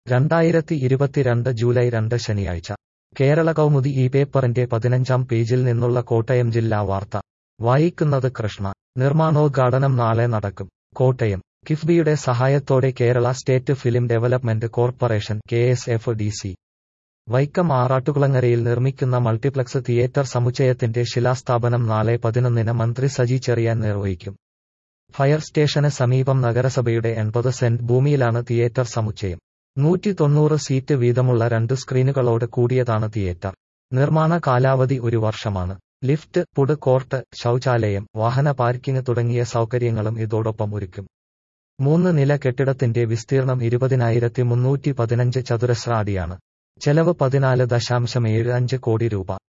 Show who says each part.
Speaker 1: രണ്ടായിരത്തി ഇരുപത്തിരണ്ട് ജൂലൈ രണ്ട് ശനിയാഴ്ച കേരള കൗമുദി ഈ പേപ്പറിന്റെ പതിനഞ്ചാം പേജിൽ നിന്നുള്ള കോട്ടയം ജില്ലാ വാർത്ത വായിക്കുന്നത് കൃഷ്ണ നിർമ്മാണോദ്ഘാടനം നാളെ നടക്കും കോട്ടയം കിഫ്ബിയുടെ സഹായത്തോടെ Kerala state film development corporation K S F D C Vaikom ആറാട്ടുകുളങ്ങരയിൽ നിർമ്മിക്കുന്ന മൾട്ടിപ്ലക്സ് തിയേറ്റർ സമുച്ചയത്തിന്റെ ശിലാസ്ഥാപനം നാളെ പതിനൊന്നിന് മന്ത്രി സജി ചെറിയാൻ നിർവഹിക്കും ഫയർ സ്റ്റേഷന് സമീപം നഗരസഭയുടെ എൺപത് സെന്റ് ഭൂമിയിലാണ് തിയേറ്റർ സമുച്ചയം നൂറ്റി തൊണ്ണൂറ് സീറ്റ് വീതമുള്ള രണ്ട് സ്ക്രീനുകളോട് കൂടിയതാണ് തിയേറ്റർ നിർമ്മാണ കാലാവധി ഒരു വർഷമാണ് ലിഫ്റ്റ് ഫുഡ് കോർട്ട് ശൗചാലയം വാഹന പാർക്കിംഗ് തുടങ്ങിയ സൗകര്യങ്ങളും ഇതോടൊപ്പം ഒരുക്കും മൂന്ന് നില കെട്ടിടത്തിന്റെ വിസ്തീർണം ഇരുപതിനായിരത്തി മുന്നൂറ്റി പതിനഞ്ച് ചതുരശ്ര അടിയാണ് ചെലവ് പതിനാല് ദശാംശം ഏഴ് അഞ്ച് കോടി രൂപ